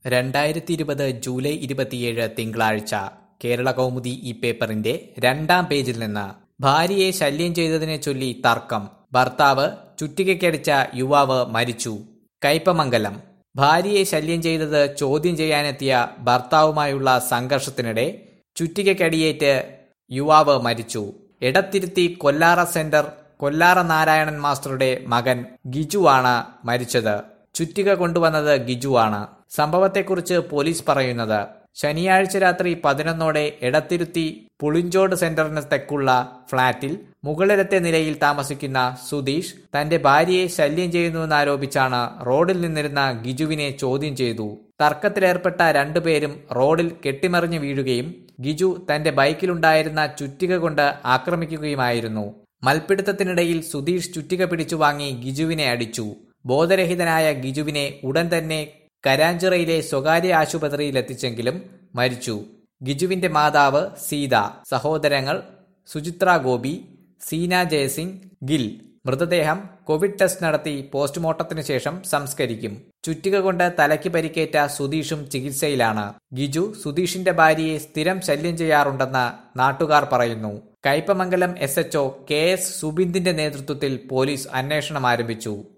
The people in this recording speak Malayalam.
രണ്ടായിരത്തി ഇരുപത് ജൂലൈ ഇരുപത്തിയേഴ് തിങ്കളാഴ്ച കേരള കൗമുദി ഈ പേപ്പറിന്റെ രണ്ടാം പേജിൽ നിന്ന് ഭാര്യയെ ശല്യം ചെയ്തതിനെ ചൊല്ലി തർക്കം ഭർത്താവ് ചുറ്റികയ്ക്കടിച്ച യുവാവ് മരിച്ചു കയ്പമംഗലം ഭാര്യയെ ശല്യം ചെയ്തത് ചോദ്യം ചെയ്യാനെത്തിയ ഭർത്താവുമായുള്ള സംഘർഷത്തിനിടെ ചുറ്റികയ്ക്കടിയേറ്റ് യുവാവ് മരിച്ചു എടത്തിരുത്തി കൊല്ലാറ സെന്റർ കൊല്ലാറ നാരായണൻ മാസ്റ്ററുടെ മകൻ ഗിജുവാണ് മരിച്ചത് ചുറ്റിക കൊണ്ടുവന്നത് ഗിജുവാണ് സംഭവത്തെക്കുറിച്ച് പോലീസ് പറയുന്നത് ശനിയാഴ്ച രാത്രി പതിനൊന്നോടെ എടത്തിരുത്തി പുളിഞ്ചോട് സെന്ററിന് തെക്കുള്ള ഫ്ളാറ്റിൽ മുകളിലത്തെ നിലയിൽ താമസിക്കുന്ന സുധീഷ് തന്റെ ഭാര്യയെ ശല്യം ചെയ്യുന്നുവെന്നാരോപിച്ചാണ് റോഡിൽ നിന്നിരുന്ന ഗിജുവിനെ ചോദ്യം ചെയ്തു തർക്കത്തിലേർപ്പെട്ട രണ്ടുപേരും റോഡിൽ കെട്ടിമറിഞ്ഞു വീഴുകയും ഗിജു തന്റെ ബൈക്കിലുണ്ടായിരുന്ന ചുറ്റിക കൊണ്ട് ആക്രമിക്കുകയുമായിരുന്നു മൽപ്പിടുത്തത്തിനിടയിൽ സുധീഷ് ചുറ്റിക പിടിച്ചു വാങ്ങി ഗിജുവിനെ അടിച്ചു ബോധരഹിതനായ ഗിജുവിനെ ഉടൻ തന്നെ കരാഞ്ചിറയിലെ സ്വകാര്യ ആശുപത്രിയിൽ എത്തിച്ചെങ്കിലും മരിച്ചു ഗിജുവിന്റെ മാതാവ് സീത സഹോദരങ്ങൾ സുചിത്ര ഗോപി സീന ജയസിംഗ് ഗിൽ മൃതദേഹം കോവിഡ് ടെസ്റ്റ് നടത്തി പോസ്റ്റ്മോർട്ടത്തിന് ശേഷം സംസ്കരിക്കും ചുറ്റിക കൊണ്ട് തലയ്ക്ക് പരിക്കേറ്റ സുധീഷും ചികിത്സയിലാണ് ഗിജു സുധീഷിന്റെ ഭാര്യയെ സ്ഥിരം ശല്യം ചെയ്യാറുണ്ടെന്ന് നാട്ടുകാർ പറയുന്നു Kaipamangalam S HO K S സുബിന്ദിന്റെ നേതൃത്വത്തിൽ പോലീസ് അന്വേഷണം ആരംഭിച്ചു